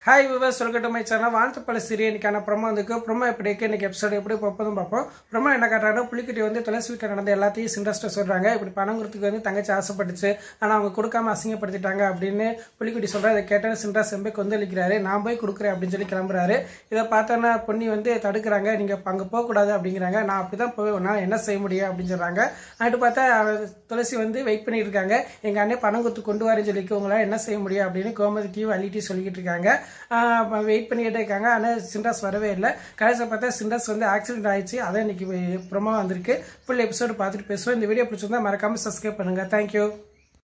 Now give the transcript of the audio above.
hi viewers welcome my channel வாழ்த்து பல சிறிய இன்னைக்கான ப்ரொமோ வந்துருக்கு ப்ரொமோ எப்படி இருக்கு இன்னைக்கு எபிசோடு எப்படி பார்ப்பதும் பார்ப்போம் ப்ரொமோ என்ன காட்டுறாங்க புலிக்குட்டி வந்து துளசி வீட்டில் நடந்த எல்லாத்தையும் சிண்டஸ்ட்டை சொல்கிறாங்க இப்படி பணம் கொடுத்துக்கு வந்து தங்கச்சி ஆசைப்பட்டுச்சு ஆனால் அவங்க கொடுக்காம அசிங்கப்படுத்திட்டாங்க அப்படின்னு புலிக்குட்டி சொல்கிறா இதை கேட்டால் சிண்டஸ் செம்பை கொந்தளிக்கிறாரு நான் போய் கொடுக்குறேன் அப்படின்னு சொல்லி கிளம்புறாரு இதை பார்த்தோன்னா பொன்னி வந்து தடுக்கிறாங்க நீங்கள் அங்கே போகக்கூடாது அப்படிங்கிறாங்க நான் அப்படி தான் போய் நான் என்ன செய்ய முடியும் அப்படின்னு சொல்கிறாங்க அடுத்து பார்த்தா அவ- துளசி வந்து வெயிட் பண்ணிட்டு இருக்காங்க எங்கள் அண்ணன் பணம் கொடுத்து கொண்டு வரேன்னு சொல்லி உங்களால் என்ன செய்ய முடியும் அப்படின்னு கோமதி டிவி அள்ளிட்டி சொல்லிக்கிட்டு இருக்காங்க வெயிட் பண்ணிக்கிட்டே இருக்காங்க ஆனால் சிண்டாஸ் வரவே இல்லை கடைசியில் பார்த்தா சிண்டாஸ் வந்து ஆக்சிடென்ட் ஆயிடுச்சு அதான் இன்னைக்கு ப்ரொமோ வந்திருக்கு ஃபுல் எபிசோடு பார்த்துட்டு பேசுவோம் இந்த வீடியோ பிடிச்சிருந்தா மறக்காமல் சப்ஸ்கிரைப் பண்ணுங்கள் தேங்க்யூ